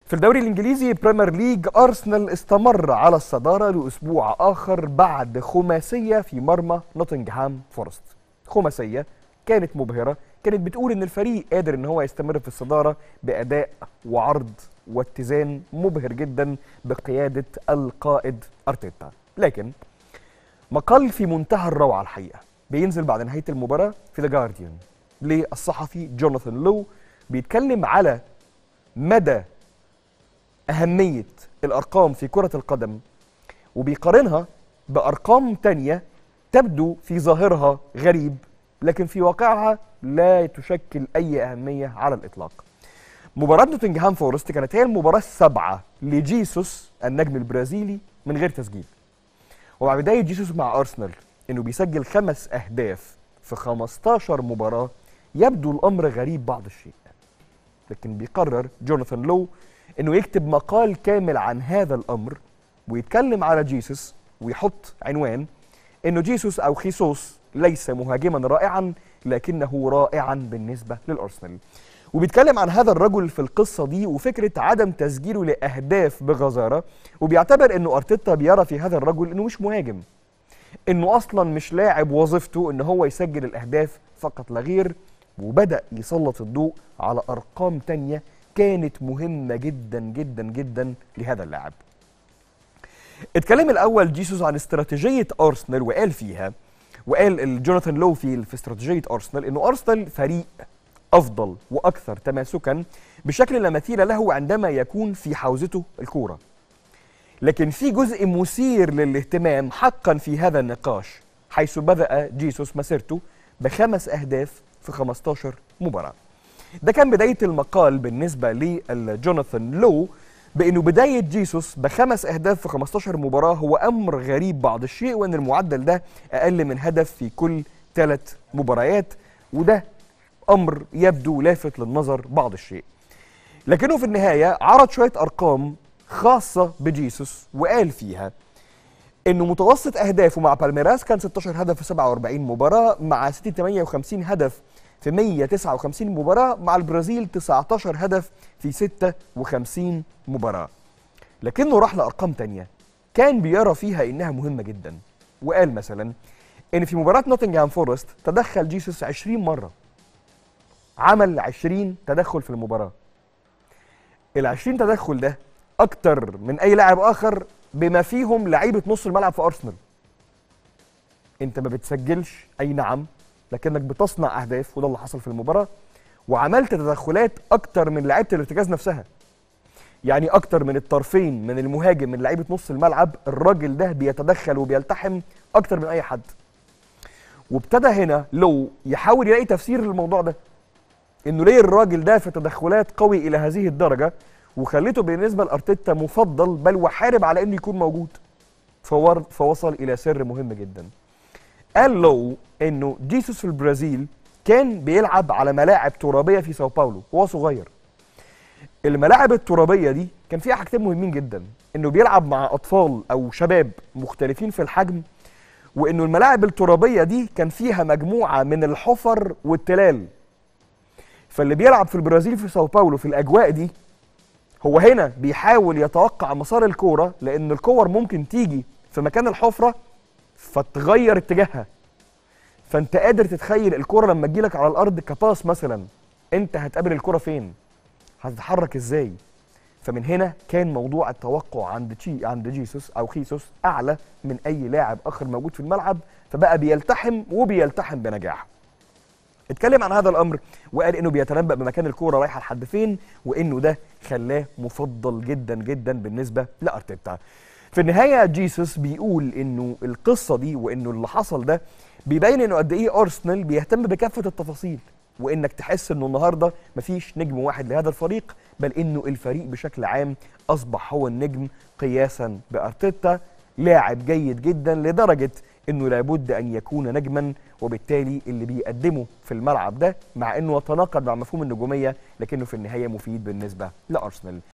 في الدوري الانجليزي بريمير ليج ارسنال استمر على الصداره لاسبوع اخر بعد خماسيه في مرمى نوتنغهام فورست خماسيه كانت مبهره كانت بتقول ان الفريق قادر ان هو يستمر في الصداره باداء وعرض واتزان مبهر جدا بقياده القائد ارتيتا لكن مقال في منتهى الروعه الحقيقه بينزل بعد نهايه المباراه في ذا جارديان للصحفي جوناثان لو بيتكلم على مدى أهمية الأرقام في كرة القدم وبيقارنها بأرقام تانية تبدو في ظاهرها غريب لكن في واقعها لا تشكل أي أهمية على الإطلاق مباراة نوتنجهام فورست كانت هي المباراة السابعة لجيسوس النجم البرازيلي من غير تسجيل ومع بداية جيسوس مع أرسنال إنه بيسجل خمس أهداف في 15 مباراة يبدو الأمر غريب بعض الشيء لكن بيقرر جوناثان لو انه يكتب مقال كامل عن هذا الامر ويتكلم على جيسوس ويحط عنوان انه جيسوس او خيسوس ليس مهاجما رائعا لكنه رائعا بالنسبه للارسنال وبيتكلم عن هذا الرجل في القصه دي وفكره عدم تسجيله لاهداف بغزاره وبيعتبر انه ارتيتا بيرى في هذا الرجل انه مش مهاجم انه اصلا مش لاعب وظيفته ان هو يسجل الاهداف فقط لا غير وبدا يسلط الضوء على ارقام تانية كانت مهمه جدا جدا جدا لهذا اللاعب اتكلم الاول جيسوس عن استراتيجيه ارسنال وقال فيها وقال جوناثان لو في في استراتيجيه ارسنال انه ارسنال فريق افضل واكثر تماسكا بشكل لا مثيل له عندما يكون في حوزته الكوره لكن في جزء مثير للاهتمام حقا في هذا النقاش حيث بدأ جيسوس مسيرته بخمس أهداف في 15 مباراة ده كان بداية المقال بالنسبة لجوناثان لو بأنه بداية جيسوس بخمس أهداف في 15 مباراة هو أمر غريب بعض الشيء وأن المعدل ده أقل من هدف في كل ثلاث مباريات وده أمر يبدو لافت للنظر بعض الشيء لكنه في النهاية عرض شوية أرقام خاصة بجيسوس وقال فيها انه متوسط اهدافه مع بالميراس كان 16 هدف في 47 مباراة مع سيتي 58 هدف في 159 مباراة مع البرازيل 19 هدف في 56 مباراة لكنه راح لأرقام تانية كان بيرى فيها إنها مهمة جدا وقال مثلا إن في مباراة نوتنغهام فورست تدخل جيسوس 20 مرة عمل 20 تدخل في المباراة ال 20 تدخل ده أكتر من أي لاعب آخر بما فيهم لعيبة نص الملعب في أرسنال أنت ما بتسجلش أي نعم لكنك بتصنع اهداف وده اللي حصل في المباراه وعملت تدخلات اكتر من لعيبه الارتكاز نفسها يعني اكتر من الطرفين من المهاجم من لعيبه نص الملعب الراجل ده بيتدخل وبيلتحم اكتر من اي حد وابتدى هنا لو يحاول يلاقي تفسير للموضوع ده انه ليه الراجل ده في تدخلات قوي الى هذه الدرجه وخليته بالنسبه لارتيتا مفضل بل وحارب على انه يكون موجود فوصل الى سر مهم جدا قال لو انه جيسوس في البرازيل كان بيلعب على ملاعب ترابيه في ساو باولو وهو صغير الملاعب الترابيه دي كان فيها حاجتين مهمين جدا انه بيلعب مع اطفال او شباب مختلفين في الحجم وانه الملاعب الترابيه دي كان فيها مجموعه من الحفر والتلال فاللي بيلعب في البرازيل في ساو باولو في الاجواء دي هو هنا بيحاول يتوقع مسار الكوره لان الكور ممكن تيجي في مكان الحفره فتغير اتجاهها فانت قادر تتخيل الكره لما تجيلك على الارض كباس مثلا انت هتقابل الكره فين هتتحرك ازاي فمن هنا كان موضوع التوقع عند تشي عند جيسوس او خيسوس اعلى من اي لاعب اخر موجود في الملعب فبقى بيلتحم وبيلتحم بنجاح اتكلم عن هذا الامر وقال انه بيتنبأ بمكان الكوره رايحه لحد فين وانه ده خلاه مفضل جدا جدا بالنسبه لارتيتا في النهايه جيسوس بيقول انه القصه دي وانه اللي حصل ده بيبين انه قد ايه ارسنال بيهتم بكافه التفاصيل وانك تحس انه النهارده مفيش نجم واحد لهذا الفريق بل انه الفريق بشكل عام اصبح هو النجم قياسا بارتيتا لاعب جيد جدا لدرجه انه لابد ان يكون نجما وبالتالي اللي بيقدمه في الملعب ده مع انه يتناقض مع مفهوم النجوميه لكنه في النهايه مفيد بالنسبه لارسنال